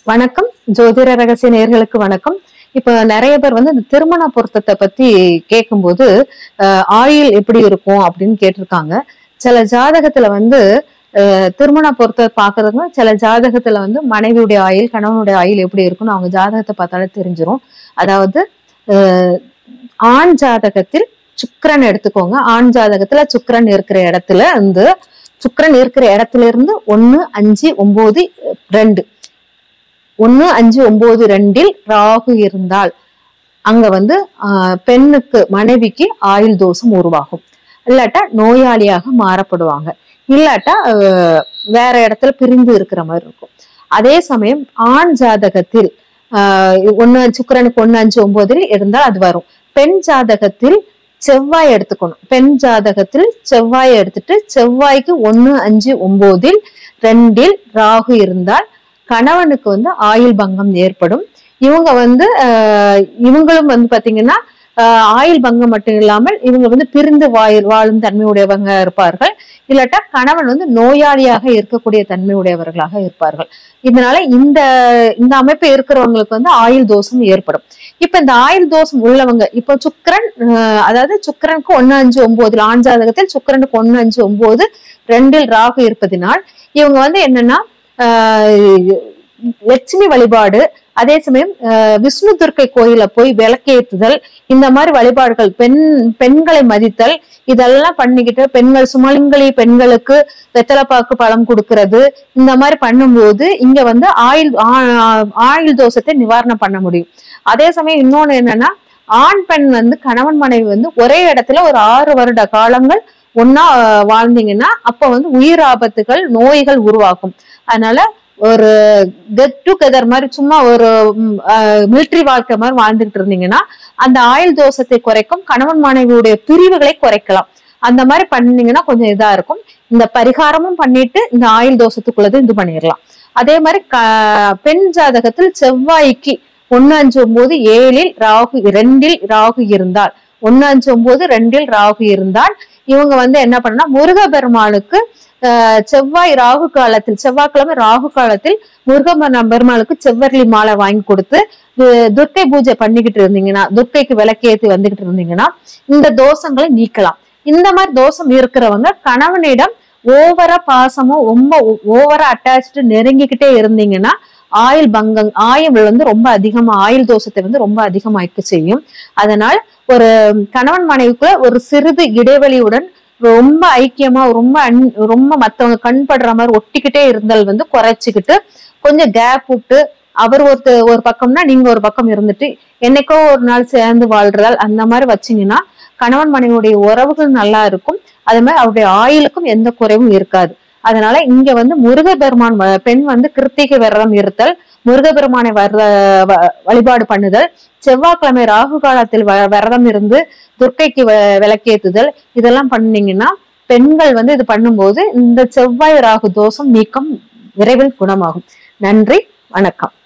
வணக்கம் ஜோதிட ரகசிய நேர்களுக்கு வணக்கம் இப்ப நிறைய பேர் வந்து இந்த திருமண பொருத்தத்தை பத்தி கேட்கும்போது அஹ், ஆயுள் எப்படி இருக்கும் அப்படின்னு கேட்டிருக்காங்க சில ஜாதகத்துல வந்து அஹ், திருமண பொருத்தத்தை பாக்குறதுக்கு சில ஜாதகத்துல வந்து மனைவியுடைய ஆயுள் கணவனுடைய ஆயுள் எப்படி இருக்கும்னு அவங்க ஜாதகத்தை பார்த்தாலே தெரிஞ்சிரும் அதாவது அஹ், ஆண் ஜாதகத்தில் சுக்கிரன் எடுத்துக்கோங்க ஆண் ஜாதகத்துல சுக்கிரன் இருக்கிற இடத்துல வந்து சுக்கிரன் இருக்கிற இடத்துல இருந்து ஒன்னு அஞ்சு ஒன்பது ரெண்டு ஒன்னு அஞ்சு ஒன்பது ரெண்டில் ராகு இருந்தால் அங்க வந்து ஆஹ், பெண்ணுக்கு மனைவிக்கு ஆயுள் தோஷம் உருவாகும் இல்லாட்டா நோயாளியாக மாறப்படுவாங்க இல்லாட்டா ஆஹ், வேற இடத்துல பிரிந்து இருக்கிற மாதிரி இருக்கும் அதே சமயம் ஆண் ஜாதகத்தில் ஆஹ், ஒண்ணு சுக்கிரனுக்கு ஒண்ணு அஞ்சு ஒன்பதில் இருந்தால் அது வரும் பெண் ஜாதகத்தில் செவ்வாய் எடுத்துக்கணும் பெண் ஜாதகத்தில் செவ்வாய் எடுத்துட்டு செவ்வாய்க்கு ஒண்ணு அஞ்சு ஒன்பதில் ரெண்டில் ராகு இருந்தால் கணவனுக்கு வந்து ஆயுள் பங்கம் ஏற்படும் இவங்க வந்து ஆஹ், இவங்களும் வந்து பாத்தீங்கன்னா ஆஹ், ஆயுள் பங்கம் மட்டும் இல்லாமல் இவங்க வந்து பிரிந்து வாய் வாழும் தன்மையுடையவங்க இருப்பார்கள் இல்லாட்டா கணவன் வந்து நோயாளியாக இருக்கக்கூடிய தன்மையுடையவர்களாக இருப்பார்கள் இதனால இந்த இந்த அமைப்பு இருக்கிறவங்களுக்கு வந்து ஆயுள் தோஷம் ஏற்படும் இப்ப இந்த ஆயுள் தோஷம் உள்ளவங்க இப்ப சுக்கிரன் ஆஹ், அதாவது சுக்கிரனுக்கு ஒண்ணு அஞ்சு ஒன்பதுல ஆண் ஜாதகத்தில் சுக்கிரனுக்கு ஒண்ணு அஞ்சு ஒன்பது ரெண்டில் ராகு இருப்பதினால் இவங்க வந்து என்னன்னா ஆஹ், லட்சுமி வழிபாடு அதே சமயம் ஆஹ், விஷ்ணு துர்க்கை கோயில போய் விளக்கேத்துதல் இந்த மாதிரி வழிபாடுகள் பெண் பெண்களை மதித்தல் இதெல்லாம் பண்ணிக்கிட்டு பெண்கள் சுமங்கலி பெண்களுக்கு வெத்தலைப்பாக்கு பழம் கொடுக்கறது இந்த மாதிரி பண்ணும்போது இங்க வந்து ஆயுள் ஆ- ஆயுள் தோஷத்தை நிவாரணம் பண்ண முடியும் அதே சமயம் இன்னொன்னு என்னன்னா ஆண் பெண் வந்து கணவன் மனைவி வந்து ஒரே இடத்துல ஒரு ஆறு வருட காலங்கள் ஒன்னா ஆஹ், வாழ்ந்தீங்கன்னா அப்ப வந்து உயிர் ஆபத்துகள் நோய்கள் உருவாகும் அதனால ஒரு கெட் டுகெதர் மாதிரி சும்மா ஒரு மிலிட்ரி வாழ்க்கை மாதிரி வாழ்ந்துகிட்டு இருந்தீங்கன்னா அந்த ஆயுள் தோஷத்தை குறைக்கும் கணவன் மனைவியுடைய பிரிவுகளை குறைக்கலாம் அந்த மாதிரி பண்ணீங்கன்னா கொஞ்சம் இதா இருக்கும் இந்த பரிகாரமும் பண்ணிட்டு இந்த ஆயுள் தோஷத்துக்குள்ளது இது பண்ணிடலாம் அதே மாதிரி க- பெண் ஜாதகத்தில் செவ்வாய்க்கு ஒன்னு அஞ்சு ஒன்பது ஏழில் ராகு ரெண்டில் ராகு இருந்தால் ஒன்னு அஞ்சு ஒன்பது ரெண்டில் ராகு இருந்தால் இவங்க வந்து என்ன பண்ணா முருகபெருமானுக்கு ஆஹ், செவ்வாய் ராகு காலத்தில் செவ்வாய்க்கிழமை ராகு காலத்தில் முருக பெருமாளுக்கு செவ்வரளி மாலை வாங்கி கொடுத்து து- துர்க்கை பூஜை பண்ணிக்கிட்டு இருந்தீங்கன்னா துர்க்கைக்கு விளக்கேத்தி வந்துகிட்டு இருந்தீங்கன்னா இந்த தோஷங்களை நீக்கலாம் இந்த மாதிரி தோஷம் இருக்கிறவங்க கணவனிடம் ஓவரா பாசமும் ரொம்ப ஓவரா அட்டாச்சு நெருங்கிக்கிட்டே இருந்தீங்கன்னா ஆயுள் பங்கம் ஆயுள் வந்து ரொம்ப அதிகமா ஆயுள் தோஷத்தை வந்து ரொம்ப அதிகமாக்க செய்யும் அதனால் ஒரு கணவன் மனைவிக்குள்ள ஒரு சிறிது இடைவெளியுடன் ரொம்ப ஐக்கியமா ரொம்ப அன் ரொம்ப மத்தவங்க கண் படுற மாதிரி ஒட்டிக்கிட்டே இருந்தல் வந்து குறைச்சிக்கிட்டு கொஞ்சம் கேப் விட்டு அவர் ஒருத்த ஒரு பக்கம்னா நீங்க ஒரு பக்கம் இருந்துட்டு என்னைக்கோ ஒரு நாள் சேர்ந்து வாழ்றதால் அந்த மாதிரி வச்சீங்கன்னா கணவன் மனைவியுடைய உறவுகள் நல்லா இருக்கும் அதே மாதிரி அவருடைய ஆயுளுக்கும் எந்த குறைவும் இருக்காது அதனால இங்க வந்து முருகபெருமான் வ- பெண் வந்து கிருத்திகை விரதம் இருத்தல் முருகபெருமானை வர வ- வழிபாடு பண்ணுதல் செவ்வாய்க்கிழமை ராகு காலத்தில் வ- விரதம் இருந்து துர்க்கைக்கு வ- விளக்கேத்துதல் இதெல்லாம் பண்ணீங்கன்னா பெண்கள் வந்து இது பண்ணும்போது இந்த செவ்வாய் ராகு தோஷம் நீக்கம் விரைவில் குணமாகும் நன்றி வணக்கம்